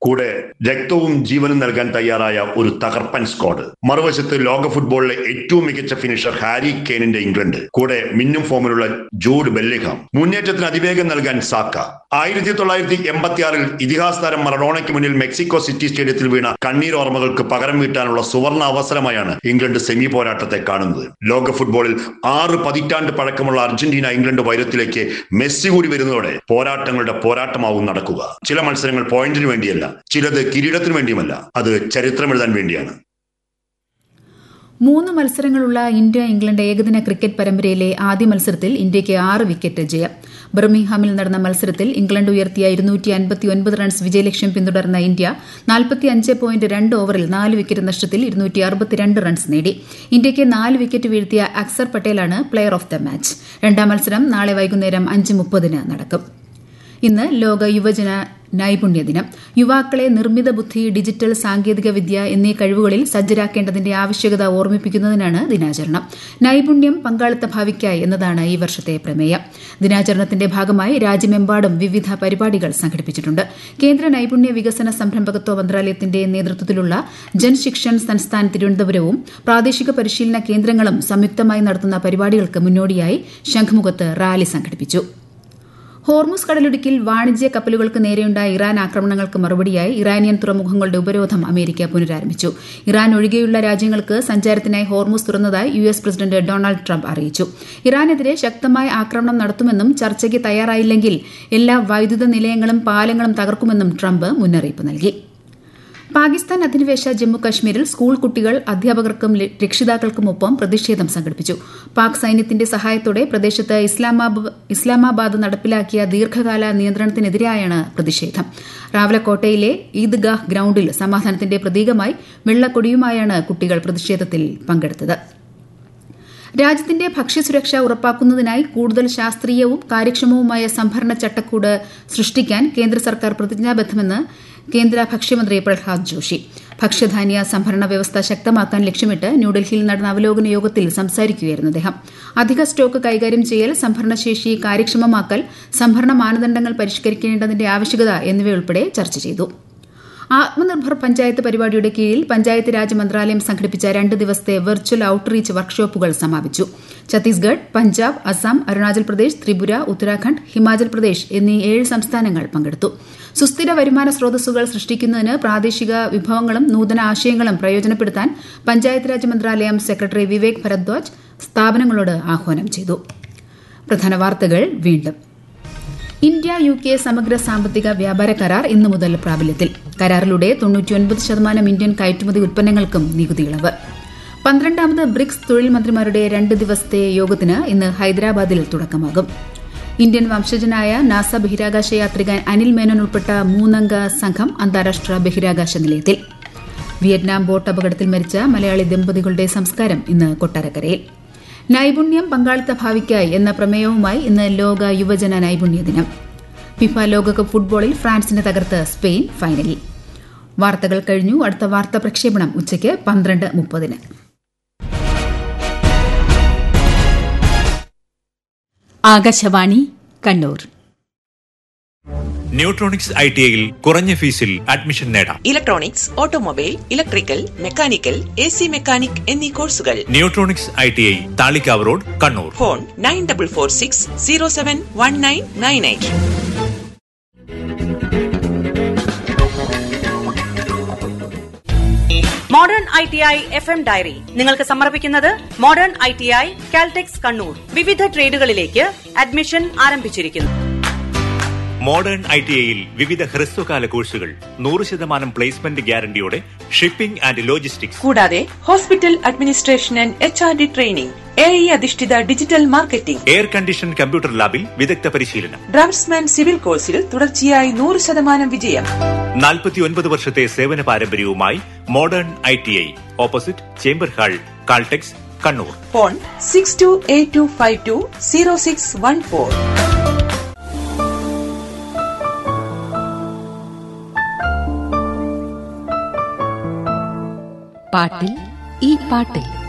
കൂടെ രക്തവും ജീവനും നൽകാൻ തയ്യാറായ ഒരു തകർപ്പൻ സ്ക്വാഡ് മറുവശത്ത് ലോക ഫുട്ബോളിലെ ഏറ്റവും മികച്ച ഫിനിഷർ ഹാരി കെയ്നിന്റെ ഇംഗ്ലണ്ട് കൂടെ മിന്നും ഫോമിലുള്ള ജൂഡ് ബെല്ലിഹാം മുന്നേറ്റത്തിന് അതിവേഗം നൽകാൻ സാക്ക ആയിരത്തി തൊള്ളായിരത്തി എൺപത്തി ആറിൽ ഇതിഹാസ താരം മറഡോണയ്ക്ക് മുന്നിൽ മെക്സിക്കോ സിറ്റി സ്റ്റേഡിയത്തിൽ വീണ കണ്ണീർ ഓർമ്മകൾക്ക് പകരം വീട്ടാനുള്ള സുവർണ അവസരമായാണ് ഇംഗ്ലണ്ട് സെമി പോരാട്ടത്തെ കാണുന്നത് ലോക ഫുട്ബോളിൽ ആറ് പതിറ്റാണ്ട് പഴക്കമുള്ള അർജന്റീന ഇംഗ്ലണ്ട് വൈരത്തിലേക്ക് മെസ്സി കൂടി വരുന്നതോടെ പോരാട്ടങ്ങളുടെ പോരാട്ടമാവും നടക്കുക ചില മത്സരങ്ങൾ പോയിന്റിന് വേണ്ടിയല്ല ചിലത് കിരീടത്തിന് വേണ്ടിയുമല്ല അത് ചരിത്രം എഴുതാൻ വേണ്ടിയാണ് മൂന്ന് മത്സരങ്ങളുള്ള ഇന്ത്യ ഇംഗ്ലണ്ട് ഏകദിന ക്രിക്കറ്റ് പരമ്പരയിലെ ആദ്യ മത്സരത്തിൽ ഇന്ത്യയ്ക്ക് ആറ് വിക്കറ്റ് ജയം ബർമിംഗ്ഹാമിൽ നടന്ന മത്സരത്തിൽ ഇംഗ്ലണ്ട് ഉയർത്തിയ ഇരുന്നൂറ്റി അൻപത്തി ഒൻപത് റൺസ് വിജയലക്ഷ്യം പിന്തുടർന്ന ഇന്ത്യ നാൽപ്പത്തി അഞ്ച് പോയിന്റ് രണ്ട് ഓവറിൽ നാല് വിക്കറ്റ് നഷ്ടത്തിൽ ഇരുന്നൂറ്റി അറുപത്തിരണ്ട് റൺസ് നേടി ഇന്ത്യയ്ക്ക് നാല് വിക്കറ്റ് വീഴ്ത്തിയ അക്സർ പട്ടേലാണ് പ്ലെയർ ഓഫ് ദ മാച്ച് രണ്ടാം മത്സരം നാളെ വൈകുന്നേരം അഞ്ച് മുപ്പതിന് നടക്കും ഇന്ന് ലോക യുവജന നൈപുണ്യ ദിനം യുവാക്കളെ നിർമ്മിത ബുദ്ധി ഡിജിറ്റൽ സാങ്കേതിക വിദ്യ എന്നീ കഴിവുകളിൽ സജ്ജരാക്കേണ്ടതിന്റെ ആവശ്യകത ഓർമ്മിപ്പിക്കുന്നതിനാണ് ദിനാചരണം നൈപുണ്യം പങ്കാളിത്ത ഭാവിക്കായി എന്നതാണ് ഈ വർഷത്തെ പ്രമേയം ദിനാചരണത്തിന്റെ ഭാഗമായി രാജ്യമെമ്പാടും വിവിധ പരിപാടികൾ സംഘടിപ്പിച്ചിട്ടുണ്ട് കേന്ദ്ര നൈപുണ്യ വികസന സംരംഭകത്വ മന്ത്രാലയത്തിന്റെ നേതൃത്വത്തിലുള്ള ജൻശിക്ഷൻ സംസ്ഥാൻ തിരുവനന്തപുരവും പ്രാദേശിക പരിശീലന കേന്ദ്രങ്ങളും സംയുക്തമായി നടത്തുന്ന പരിപാടികൾക്ക് മുന്നോടിയായി ശംഖുമുഖത്ത് റാലി സംഘടിപ്പിച്ചു ഹോർമുസ് കടലിടുക്കിൽ വാണിജ്യ കപ്പലുകൾക്ക് നേരെയുണ്ടായ ഇറാൻ ആക്രമണങ്ങൾക്ക് മറുപടിയായി ഇറാനിയൻ തുറമുഖങ്ങളുടെ ഉപരോധം അമേരിക്ക പുനരാരംഭിച്ചു ഇറാൻ ഒഴികെയുള്ള രാജ്യങ്ങൾക്ക് സഞ്ചാരത്തിനായി ഹോർമുസ് തുറന്നതായി U S president Donald Trump അറിയിച്ചു ഇറാനെതിരെ ശക്തമായ ആക്രമണം നടത്തുമെന്നും ചർച്ചയ്ക്ക് തയ്യാറായില്ലെങ്കിൽ എല്ലാ വൈദ്യുത നിലയങ്ങളും പാലങ്ങളും തകർക്കുമെന്നും ട്രംപ് മുന്നറിയിപ്പ് നൽകി പാകിസ്ഥാൻ അധിനിവേശ ജമ്മു കശ്മീരിൽ സ്കൂൾ കുട്ടികൾ അധ്യാപകർക്കും രക്ഷിതാക്കൾക്കുമൊപ്പം പ്രതിഷേധം സംഘടിപ്പിച്ചു പാക് സൈന്യത്തിന്റെ സഹായത്തോടെ പ്രദേശത്ത് ഇസ്ലാമാബാദ് നടപ്പിലാക്കിയ ദീർഘകാല നിയന്ത്രണത്തിനെതിരെയാണ് പ്രതിഷേധം റാവലക്കോട്ടയിലെ ഈദ്ഗാഹ് ഗ്രൌണ്ടിൽ സമാധാനത്തിന്റെ പ്രതീകമായി വെള്ളക്കൊടിയുമായാണ് കുട്ടികൾ പ്രതിഷേധത്തിൽ പങ്കെടുത്തത് രാജ്യത്തിന്റെ ഭക്ഷ്യസുരക്ഷ ഉറപ്പാക്കുന്നതിനായി കൂടുതൽ ശാസ്ത്രീയവും കാര്യക്ഷമവുമായ സംഭരണ ചട്ടക്കൂട് സൃഷ്ടിക്കാൻ കേന്ദ്ര സർക്കാർ പ്രതിജ്ഞാബദ്ധമെന്ന് കേന്ദ്ര ഭക്ഷ്യമന്ത്രി പ്രഹ്ലാദ് ജോഷി ഭക്ഷ്യധാന്യ സംഭരണ വ്യവസ്ഥ ശക്തമാക്കാൻ ലക്ഷ്യമിട്ട് ന്യൂഡൽഹിയിൽ നടന്ന അവലോകന യോഗത്തിൽ സംസാരിക്കുകയായിരുന്നു അദ്ദേഹം അധിക സ്റ്റോക്ക് കൈകാര്യം ചെയ്യൽ സംഭരണശേഷി കാര്യക്ഷമമാക്കൽ സംഭരണ മാനദണ്ഡങ്ങൾ പരിഷ്കരിക്കേണ്ടതിന്റെ ആവശ്യകത എന്നിവയുൾപ്പെടെ ചർച്ച ചെയ്തു ആത്മനിർഭർ പഞ്ചായത്ത് പരിപാടിയുടെ കീഴിൽ പഞ്ചായത്ത് രാജ് മന്ത്രാലയം സംഘടിപ്പിച്ച രണ്ട് ദിവസത്തെ വെർച്വൽ ഔട്ട്റീച്ച് വർക്ക്ഷോപ്പുകൾ സമാപിച്ചു ഛത്തീസ്ഗഡ് പഞ്ചാബ് അസം അരുണാചൽ പ്രദേശ് ത്രിപുര ഉത്തരാഖണ്ഡ് ഹിമാചൽ പ്രദേശ് എന്നീ ഏഴ് സംസ്ഥാനങ്ങൾ പങ്കെടുത്തു സുസ്ഥിര വരുമാന സ്രോതസ്സുകൾ സൃഷ്ടിക്കുന്നതിന് പ്രാദേശിക വിഭവങ്ങളും നൂതന ആശയങ്ങളും പ്രയോജനപ്പെടുത്താൻ പഞ്ചായത്ത് രാജ് മന്ത്രാലയം സെക്രട്ടറി വിവേക് ഭരദ്വാജ് സ്ഥാപനങ്ങളോട് ആഹ്വാനം ചെയ്തു പ്രധാന വാർത്തകൾ വീണ്ടും ഇന്ത്യ യു കെ സമഗ്ര സാമ്പത്തിക വ്യാപാര കരാർ ഇന്നു മുതൽ പ്രാബല്യത്തിൽ കരാറിലൂടെ തൊണ്ണൂറ്റിയൊൻപത് ശതമാനം ഇന്ത്യൻ കയറ്റുമതി ഉൽപ്പന്നങ്ങൾക്കും നികുതി ഇളവ് പന്ത്രണ്ടാമത് ബ്രിക്സ് തൊഴിൽ മന്ത്രിമാരുടെ രണ്ട് ദിവസത്തെ യോഗത്തിന് ഇന്ന് ഹൈദരാബാദിൽ തുടക്കമാകും ഇന്ത്യൻ വംശജനായ നാസ ബഹിരാകാശ യാത്രികൻ അനിൽ മേനോൻ ഉൾപ്പെട്ട മൂന്നംഗ സംഘം അന്താരാഷ്ട്ര ബഹിരാകാശ നിലയത്തിൽ വിയറ്റ്നാം ബോട്ട് അപകടത്തിൽ മരിച്ച മലയാളി ദമ്പതികളുടെ സംസ്കാരം ഇന്ന് കൊട്ടാരക്കരയിൽ നൈപുണ്യം പങ്കാളിത്ത ഭാവിക്കായി എന്ന പ്രമേയവുമായി ഇന്ന് ലോക യുവജന നൈപുണ്യ ദിനം ഫിഫ ലോകകപ്പ് ഫുട്ബോളിൽ ഫ്രാൻസിനെ തകർത്ത് സ്പെയിൻ ഫൈനലിൽ വാർത്തകൾ കഴിഞ്ഞു അടുത്ത വാർത്താ പ്രക്ഷേപണം ഉച്ചയ്ക്ക് പന്ത്രണ്ട് മുപ്പതിന് Akashvani Kannur Nutronics I T ഐയിൽ കുറഞ്ഞ ഫീസിൽ അഡ്മിഷൻ നേടാം electronics automobile electrical mechanical A C mechanic എന്നീ കോഴ്സുകൾ Nutronics I T I Thalikkavu road Kannur phone nine double four six zero seven one nine nine eight modern I T I F M diary നിങ്ങൾക്ക് സമർപ്പിക്കുന്നത് modern I T I Caltex Kannur വിവിധ ട്രേഡുകളിലേക്ക് admission ആരംഭിച്ചിരിക്കുന്നു modern I T ഐയിൽ വിവിധ ഹ്രസ്വകാല കോഴ്സുകൾ നൂറ് ശതമാനം പ്ലേസ്മെന്റ് ഗ്യാരണ്ടിയോടെ ഷിപ്പിംഗ് ആൻഡ് ലോജിസ്റ്റിക്സ് കൂടാതെ hospital administration and H R D training A I അധിഷ്ഠിത digital marketing air condition computer ലാബിൽ വിദഗ്ധ പരിശീലനം ഡ്രാഫ്റ്റ്സ്മാൻ സിവിൽ കോഴ്സിൽ തുടർച്ചയായി നൂറ് ശതമാനം വിജയം നാൽപ്പത്തിയൊൻപത് വർഷത്തെ സേവന പാരമ്പര്യവുമായി modern I T I opposite chamber hall Caltex Kannur phone six two eight two five two zero six one four പാട്ടിൽ ഈ പാട്ടിൽ